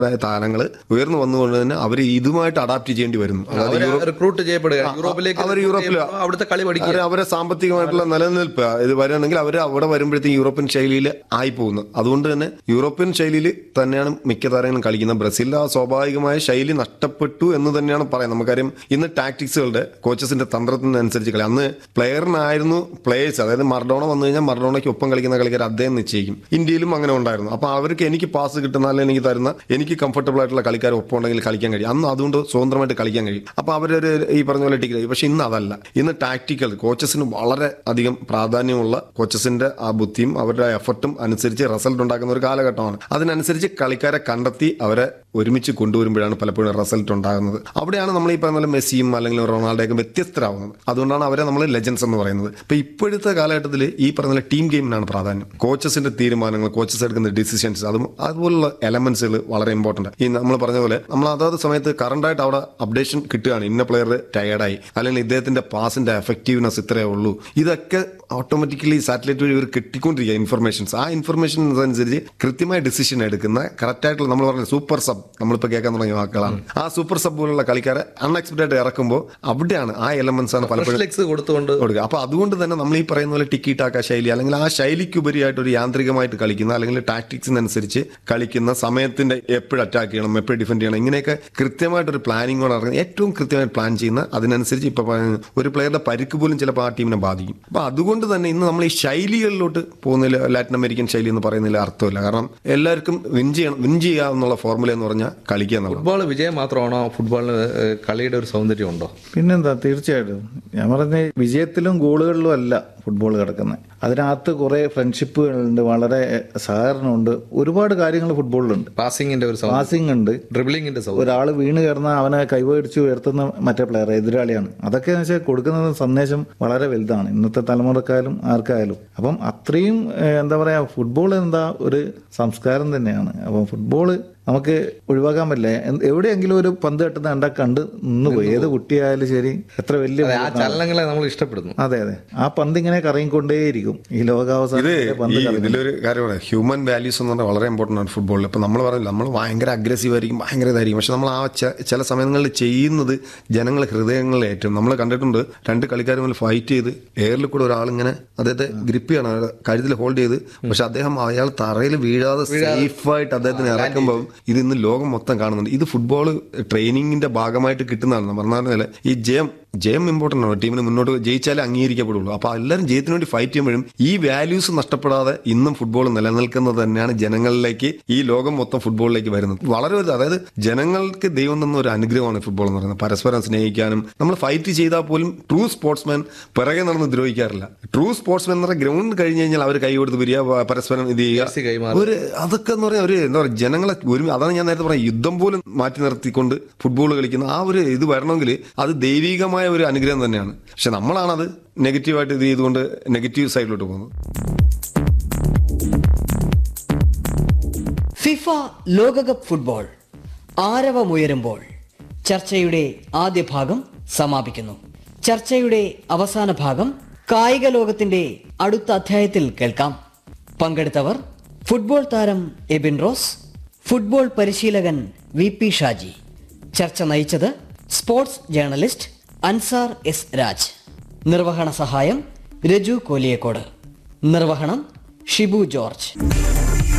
താരങ്ങൾ ഉയർന്നു വന്നുകൊണ്ട് തന്നെ അവർ ഇതുമായിട്ട് അഡാപ്റ്റ് ചെയ്യേണ്ടി വരുന്നു അതായത് അവരെ യൂറോ- റിക്രൂട്ട് ചെയ്യപ്പെടുക യൂറോപ്പിലേക്ക് അവർ recruit യൂറോപ്പിൽ ചെയ്യുമ്പോൾ അവിടുത്തെ കളി പഠിക്കുക അവരെ- അവരെ സാമ്പത്തികമായിട്ടുള്ള നിലനിൽപ്പ് ഇത് വരികയാണെങ്കിൽ അവർ അവിടെ വരുമ്പോഴത്തേക്കും യൂറോപ്യൻ ശൈലിയിൽ ആയി പോകുന്നു അതുകൊണ്ട് തന്നെ യൂറോപ്യൻ ശൈലിയിൽ തന്നെയാണ് മിക്ക താരങ്ങളും കളിക്കുന്നത് ബ്രസീലിൽ ആ സ്വാഭാവികമായ ശൈലി നഷ്ടപ്പെട്ടു എന്ന് തന്നെയാണ് പറയുന്നത് നമുക്കറിയാം ഇന്ന് ടാക്ടിക്സുകളുടെ കോച്ചസിന്റെ തന്ത്രത്തിനനുസരിച്ച് കളി അന്ന് പ്ലെയറിനായിരുന്നു പ്ലേയേഴ്സ് അതായത് മർഡോണ വന്നു കഴിഞ്ഞാൽ മർഡോണയ്ക്ക് ഒപ്പം കളിക്കുന്ന കളിക്കാർ അദ്ദേഹം നിശ്ചയിക്കും ഇന്ത്യയിലും അങ്ങനെ ഉണ്ടായിരുന്നു അപ്പൊ അവർക്ക് എനിക്ക് പാസ് കിട്ടുന്ന അല്ലെങ്കിൽ എനിക്ക് തരുന്ന എനിക്ക് കംഫർട്ടബിൾ ആയിട്ടുള്ള കളിക്കാർ ഒപ്പം ഉണ്ടെങ്കിൽ കളിക്കാൻ കഴിയും അന്ന് അതുകൊണ്ട് സ്വതന്ത്രമായിട്ട് കളിക്കാൻ കഴിയും അപ്പൊ അവരൊരു ഈ പറഞ്ഞ പോലെ ടിക്കറ്റ് പക്ഷെ ഇന്ന് അതല്ല ഇന്ന് ടാക്ടിക്കൽ കോച്ചസിന് വളരെ അധികം പ്രാധാന്യമുള്ള കോച്ചസിന്റെ ആ ബുദ്ധിയും അവരുടെ എഫർട്ടും അനുസരിച്ച് റിസൾട്ട് ഉണ്ടാക്കുന്ന ഒരു കാലഘട്ടമാണ് അതിനനുസരിച്ച് കളിക്കാരെ കണ്ടെത്തി അവരെ ഒരുമിച്ച് കൊണ്ടുവരുമ്പോഴാണ് പലപ്പോഴും റിസൾട്ട് ഉണ്ടാകുന്നത് അവിടെയാണ് നമ്മൾ ഈ പറഞ്ഞ പോലെ മെസ്സിയും അല്ലെങ്കിൽ റൊണാൾഡോയൊക്കെ വ്യത്യസ്തരാകുന്നത് അതുകൊണ്ടാണ് അവരെ നമ്മൾ ലെജൻസ് എന്ന് പറയുന്നത് ഇപ്പൊ ഇപ്പോഴത്തെ കാലഘട്ടത്തിൽ ഈ പറഞ്ഞ പോലെ ടീം ഗെയിമിനാണ് പ്രാധാന്യം കോച്ചസിന്റെ തീരുമാനങ്ങൾ കോച്ചസ് എടുക്കുന്ന ഡിസിഷൻസ് അതും അതുപോലുള്ള എലമെന്റ്സുകൾ വളരെ ഇമ്പോർട്ടന്റ് ഈ നമ്മൾ പറഞ്ഞ പോലെ നമ്മൾ അതാത് സമയത്ത് കറണ്ടായിട്ട് അവിടെ അപ്ഡേഷൻ കിട്ടുകയാണ് ഇന്ന പ്ലെയർ ടയർഡായി അല്ലെങ്കിൽ ഇദ്ദേഹത്തിന്റെ പാസിന്റെ എഫക്റ്റീവ്നെസ് ഇത്രയേ ഉള്ളൂ ഇതൊക്കെ ഓട്ടോമാറ്റിക്കലി സാറ്റലൈറ്റ് വഴി ഇവർ കിട്ടിക്കൊണ്ടിരിക്കുക ഇൻഫർമേഷൻസ് ആ ഇൻഫർമേഷൻ അനുസരിച്ച് കൃത്യമായ ഡിസിഷൻ എടുക്കുന്ന കറക്റ്റ് ആയിട്ടുള്ള നമ്മൾ പറഞ്ഞ സൂപ്പർ സബ് നമ്മളിപ്പോൾ കേൾക്കാൻ തുടങ്ങിയ വാക്കുകളാണ് ആ സൂപ്പർ സബ് പോലുള്ള കളിക്കാരെ അൺഎക്സ്പെക്ടഡ് ഇറക്കുമ്പോൾ അവിടെയാണ് ആ എലമെന്റ്സ് ആണ് പലപ്പോഴും ഫ്ലെക്സ് കൊടുത്തുകൊണ്ട് കൊടുക്കുക അപ്പൊ അതുകൊണ്ട് തന്നെ നമ്മൾ ഈ പറയുന്ന പോലെ ടിക്കി ടാക്ക ശൈലി അല്ലെങ്കിൽ ആ ശൈലിക്ക് ഉപരിയായിട്ട് ഒരു യാന്ത്രികമായിട്ട് കളിക്കുന്ന അല്ലെങ്കിൽ ടാക്ടിക്സിനനുസരിച്ച് കളിക്കുന്ന സമയത്തിന്റെ എപ്പോഴും അറ്റാക്ക് ചെയ്യണം എപ്പോഴും ഡിഫെൻഡ് ചെയ്യണം ഇങ്ങനെയൊക്കെ കൃത്യമായിട്ട് ഒരു പ്ലാനിങ്ങോടെ ഇറങ്ങി ഏറ്റവും കൃത്യമായിട്ട് പ്ലാൻ ചെയ്യുന്ന അതിനനുസരിച്ച് ഇപ്പൊ പറയുന്ന ഒരു പ്ലെയറുടെ പരിക്ക് പോലും ചിലപ്പോൾ ആ ടീമിനെ ബാധിക്കും അപ്പൊ അതുകൊണ്ട് തന്നെ ഇന്ന് നമ്മൾ ഈ ശൈലികളിലോട്ട് പോകുന്നതിൽ ലാറ്റിൻ അമേരിക്കൻ ശൈലി എന്ന് പറയുന്നതിൽ അർത്ഥമില്ല കാരണം എല്ലാവർക്കും വിൻ ചെയ്യണം വിൻ ചെയ്യുക എന്നുള്ള ഫോർമുല എന്ന് പറഞ്ഞാൽ കളിക്കുക എന്നുള്ളത് ഫുട്ബോൾ വിജയം മാത്രമാണോ ഫുട്ബോളിന് ഏഹ്, കളിയുടെ ഒരു സൗന്ദര്യം ഉണ്ടോ പിന്നെന്താ തീർച്ചയായിട്ടും ഞാൻ പറഞ്ഞ വിജയത്തിലും ഗോളുകളിലും അല്ല ഫുട്ബോൾ കിടക്കുന്നത് അതിനകത്ത് കുറെ ഫ്രണ്ട്ഷിപ്പുകളുണ്ട് വളരെ സഹകരണമുണ്ട് ഒരുപാട് കാര്യങ്ങൾ ഫുട്ബോളിലുണ്ട് പാസിംഗിന്റെ ഒരു സൗന്ദര്യം പാസിംഗ് ഉണ്ട് ഡ്രിബിളിംഗിന്റെ സൗന്ദര്യം ഒരാൾ വീണ് കിടന്ന അവനെ കൈവടിച്ച് ഉയർത്തുന്ന മറ്റേ പ്ലെയർ എതിരാളിയാണ് അതൊക്കെ എന്ന് വെച്ചാൽ കൊടുക്കുന്ന സന്ദേശം വളരെ വലുതാണ് ഇന്നത്തെ തലമുറക്കായാലും ആർക്കായാലും അപ്പം അത്രയും ഏഹ്, എന്താ പറയാ ഫുട്ബോൾ എന്താ ഒരു സംസ്കാരം തന്നെയാണ് അപ്പം ഫുട്ബോൾ നമുക്ക് ഒഴിവാക്കാൻ പറ്റില്ല എന്ത്- എവിടെയെങ്കിലും ഒരു പന്ത് കെട്ടുന്ന കണ്ടാ കണ്ട് നിന്ന് പോയി ഏത് കുട്ടിയായാലും ശരി എത്ര വലിയ അതെ, ആ ചലനങ്ങളെ നമ്മൾ ഇഷ്ടപ്പെടുന്നു അതെ അതെ ആ പന്ത് ഇങ്ങനെ കറങ്ങിക്കൊണ്ടേയിരിക്കും ഈ ലോകാവസാനം ഇത് വരെ പന്ത് ഈ കറങ്ങും ഇതിലൊരു കാര്യമാണ് ഹ്യൂമൻ വാല്യൂസ് എന്ന് പറഞ്ഞാൽ വളരെ ഇമ്പോർട്ടൻ്റ് ആണ് ഫുട്ബോളിൽ ഇപ്പം നമ്മൾ പറഞ്ഞില്ല നമ്മൾ ഭയങ്കര അഗ്രസീവ് ആയിരിക്കും ഭയങ്കര ഇതായിരിക്കും പക്ഷെ നമ്മൾ ആ ചെ- ചില സമയങ്ങളിൽ ചെയ്യുന്നത് ജനങ്ങളെ ഹൃദയങ്ങളിൽ ഏറ്റവും നമ്മൾ കണ്ടിട്ടുണ്ട് രണ്ട് കളിക്കാർ തമ്മിൽ ഫൈറ്റ് ചെയ്ത് എയറിൽ കൂടെ ഒരാളിങ്ങനെ അദ്ദേഹത്തെ ഗ്രിപ്പ് ചെയ്യണം അയാളെ കഴുത്തിൽ ഹോൾഡ് ചെയ്ത് പക്ഷെ അദ്ദേഹം അയാൾ തറയിൽ വീഴാതെ സേഫായിട്ട് അദ്ദേഹത്തിന് ഇറക്കുമ്പോൾ ഇത് ഇന്ന് ലോകം മൊത്തം കാണുന്നുണ്ട് ഇത് ഫുട്ബോൾ ട്രെയിനിങ്ങിന്റെ ഭാഗമായിട്ട് കിട്ടുന്നതാണ് പറഞ്ഞാൽ ഈ ജയം ജയം ഇമ്പോർട്ടൻ്റ് ആണ് ടീമിന് മുന്നോട്ട് ജയിച്ചാലേ അംഗീകരിക്കപ്പെടുള്ളൂ അപ്പോൾ എല്ലാവരും ജയത്തിന് വേണ്ടി ഫൈറ്റ് ചെയ്യുമ്പോഴും ഈ വാല്യൂസ് നഷ്ടപ്പെടാതെ ഇന്നും ഫുട്ബോൾ നിലനിൽക്കുന്നത് തന്നെയാണ് ജനങ്ങളിലേക്ക് ഈ ലോകം മൊത്തം ഫുട്ബോളിലേക്ക് വരുന്നത് വളരെ വലുത് അതായത് ജനങ്ങൾക്ക് ദൈവം തന്ന ഒരു അനുഗ്രഹമാണ് ഫുട്ബോൾ എന്ന് പറയുന്നത് പരസ്പരം സ്നേഹിക്കാനും നമ്മൾ ഫൈറ്റ് ചെയ്താൽ പോലും ട്രൂ സ്പോർട്സ്മാൻ പിറകെ നടന്ന് ദ്രോഹിക്കാറില്ല ട്രൂ സ്പോർട്സ്മാൻ എന്ന് പറഞ്ഞാൽ ഗ്രൗണ്ട് കഴിഞ്ഞ് കഴിഞ്ഞാൽ അവർ കൈ കൊടുത്ത് വരിക പ- പരസ്പരം ഇത് ജേഴ്സി ചെയ്യുക കൈമാറുക. ഒരു അതൊക്കെ എന്ന് പറയാൻ ഒരു എന്താ പറയുക ജനങ്ങളെ ഒരു അതാണ് ഞാൻ നേരത്തെ പറഞ്ഞ യുദ്ധം പോലും മാറ്റി നിർത്തിക്കൊണ്ട് ഫുട്ബോൾ കളിക്കുന്ന ആ ഒരു ഇത് വരണമെങ്കിൽ അത് ദൈവികമായ ഒരു അനുഗ്രഹം തന്നെയാണ് പക്ഷെ നമ്മളാണത് നെഗറ്റീവായിട്ട് ഇത് ചെയ്തുകൊണ്ട് നെഗറ്റീവ് സൈഡിലോട്ട് പോകുന്നത് ഫിഫ ലോകകപ്പ് ഫുട്ബോൾ ആരവമുയരുമ്പോൾ ചർച്ചയുടെ ആദ്യ ഭാഗം സമാപിക്കുന്നു ചർച്ചയുടെ അവസാന ഭാഗം കായിക ലോകത്തിന്റെ അടുത്ത അധ്യായത്തിൽ കേൾക്കാം പങ്കെടുത്തവർ ഫുട്ബോൾ താരം എബിൻ റോസ് ഫുട്ബോൾ പരിശീലകൻ വി പി ഷാജി ചർച്ച നയിച്ചത് sports journalist Ansar S Raj നിർവഹണ സഹായം രജു കോലിയക്കോട് നിർവഹണം ഷിബു ജോർജ്